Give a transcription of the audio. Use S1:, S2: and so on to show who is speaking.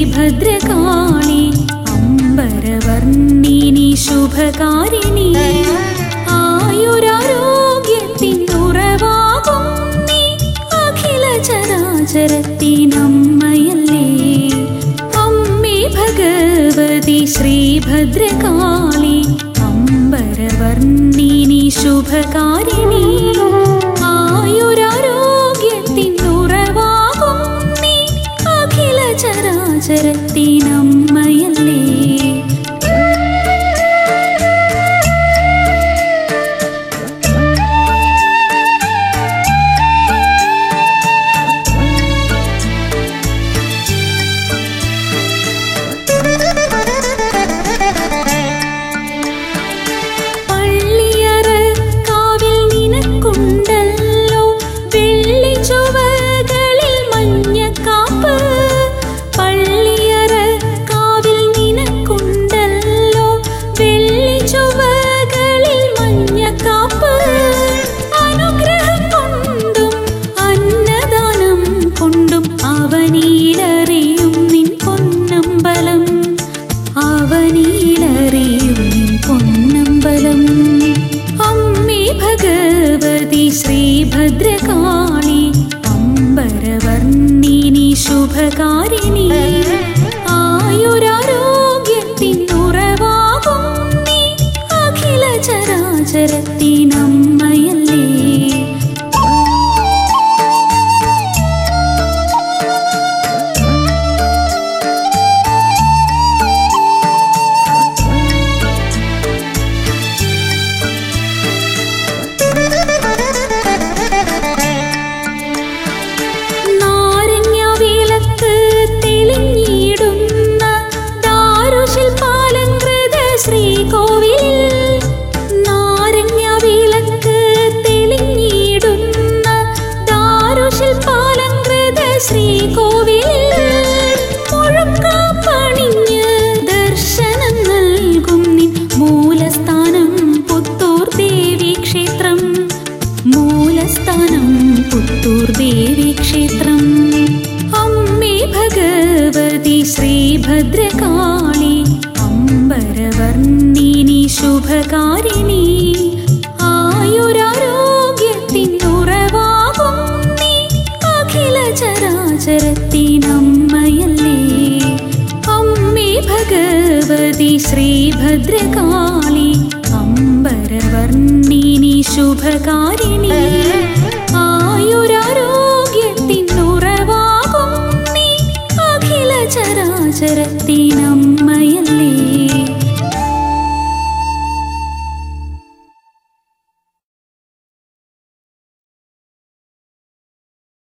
S1: ശ്രീഭദ്രകാളി അമ്പരവർണ്ണിനി ശുഭകാരിണി ആയുരാരോഗ്യത്തിൻ ഉറവാകും നീ അഖില ചരാചരത്തിനമ്മയല്ലേ അമ്മേ ഭഗവതി ശ്രീഭദ്രകാളി അമ്പരവർണ്ണിനി ശുഭകാരിണി ആയുരാരോഗ്യത്തിൻ ഉറവാകും നീ അഖില ചരാചരത്തിനമ്മയല്ലേ പള്ളിയറ കാവിൽ നിനക്കുണ്ടല്ലോ വെള്ളി ചുവകളിൽ മഞ്ഞക്കാപ്പ് പള്ളിയറ കാവിൽ നിനക്കുണ്ടല്ലോ വെള്ളി ചുവകളിൽ മഞ്ഞക്കാപ്പ് അനുഗ്രഹം കൊണ്ടും അന്നദാനം കൊണ്ടും അവനീലറിയും നിൻ പൊന്നമ്പലം അവനീലറിയും നിൻ പൊന്നമ്പലം അമ്മേ ഭഗവതി ശ്രീഭദ്രകാളി അമ്പരവർണ്ണിനി ശുഭകാരിണി ആയുരാരോഗ്യത്തിൻ ഉറവാകും നീ അഖില ചരാചരത്തിനമ്മയല്ലേ നാരങ്ങവിളക്ക് തെളിഞ്ഞിടുന്ന ദാരുശില്പാലങ്കൃത ശ്രീകോവിലിൽ നാരങ്ങവിളക്ക് തെളിഞ്ഞിടുന്ന ദാരുശില്പാലങ്കൃത ശ്രീകോവിലിൽ മുഴക്കാപ്പണിഞ്ഞ് ദർശനം നൽകും നിൻ മൂലസ്ഥാനം പുത്തൂർ ദേവി ക്ഷേത്രം മൂലസ്ഥാനം പുത്തൂർ ദേവി ക്ഷേത്രം അമ്മേ ഭഗവതി ശ്രീഭദ്രകാളി അമ്പരവർണ്ണിനി ശുഭകാരിണി ആയുരാരോഗ്യത്തിൻ ഉറവാകും നീ അഖില ചരാചരത്തിനമ്മയല്ലേ അമ്മേ ഭഗവതി ശ്രീഭദ്രകാളി അമ്പരവർണ്ണിനി ശുഭകാരിണി